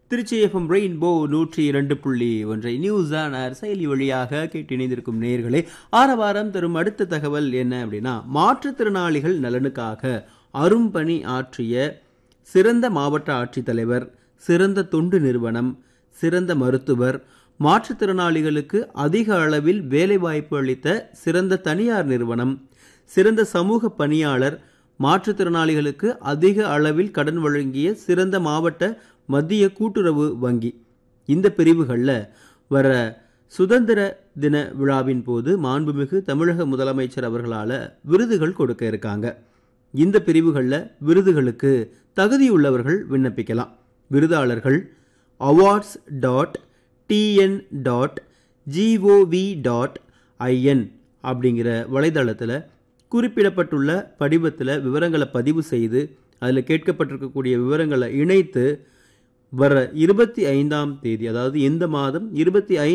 Trichy FM rainbow நூற்றி இரண்டு புள்ளி ஒன்றை நியூஸ் ஆனர் செயலி வழியாக கேட்டு இணைந்திருக்கும் நேர்களே ஆரவாரம் தரும் அடுத்த தகவல் என்ன அப்படின்னா மாற்றுத்திறனாளிகள் நலனுக்காக அரும்பணி ஆற்றிய சிறந்த மாவட்ட ஆட்சித்தலைவர் சிறந்த தொண்டு நிறுவனம் சிறந்த மருத்துவர் மாற்றுத்திறனாளிகளுக்கு அதிக அளவில் வேலைவாய்ப்பு அளித்த சிறந்த தனியார் நிறுவனம் சிறந்த சமூக பணியாளர் மாற்றுத்திறனாளிகளுக்கு அதிக அளவில் கடன் வழங்கிய சிறந்த மாவட்ட மத்திய கூட்டுறவு வங்கி இந்த பிரிவுகளில் வர சுதந்திர தின விழாவின் போது மாண்புமிகு தமிழக முதலமைச்சர் அவர்களால் விருதுகள் கொடுக்க இருக்காங்க இந்த பிரிவுகளில் விருதுகளுக்கு தகுதியுள்ளவர்கள் விண்ணப்பிக்கலாம் விருதாளர்கள் awards dot TN dot G O V dot IN அப்படிங்கிற வலைதளத்தில் குறிப்பிடப்பட்டுள்ள படிவத்தில் விவரங்களை பதிவு செய்து அதில் கேட்கப்பட்டிருக்கக்கூடிய விவரங்களை இணைத்து வர இருபத்தி ஐந்தாம் தேதி அதாவது இந்த மாதம் இருபத்தி